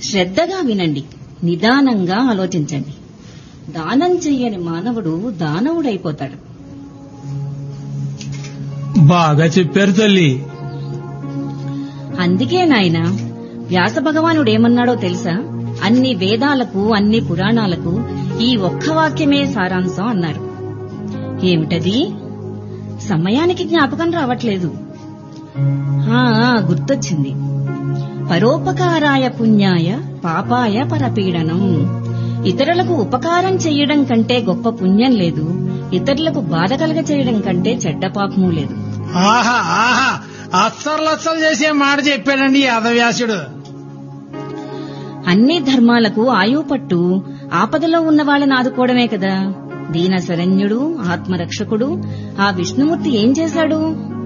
శ్రద్ధగా వినండి నిదానంగా ఆలోచించండి దానం చెయ్యని మానవుడు దానవుడైపోతాడు బాగా చెప్పారు తల్లి అందుకే నాయన వ్యాస భగవానుడు ఏమన్నాడో తెలుసా అన్ని వేదాలకు అన్ని పురాణాలకు ఈ ఒక్క వాక్యమే సారాంశం అన్నారు ఏమిటది సమయానికి జ్ఞాపకం రావట్లేదు ఆ ఆ, గుర్తొచ్చింది పరోపకారాయ పుణ్యాయ పాపాయ పరపీడనం ఇతరులకు ఉపకారం చెయ్యడం కంటే గొప్ప పుణ్యం లేదు ఇతరులకు బాధ కలగ చేయడం కంటే చెడ్డ పాపము లేదు ఆహా ఆహా అచ్చర్లచ్చలు చేసే మాట చెప్పాడండి ఈ అధవ్యాసుడు అన్ని ధర్మాలకు ఆయువు పట్టు ఆపదలో ఉన్న వాళ్ళని ఆదుకోవడమే కదా దీన శరణ్యుడు ఆత్మరక్షకుడు ఆ విష్ణుమూర్తి ఏం చేశాడు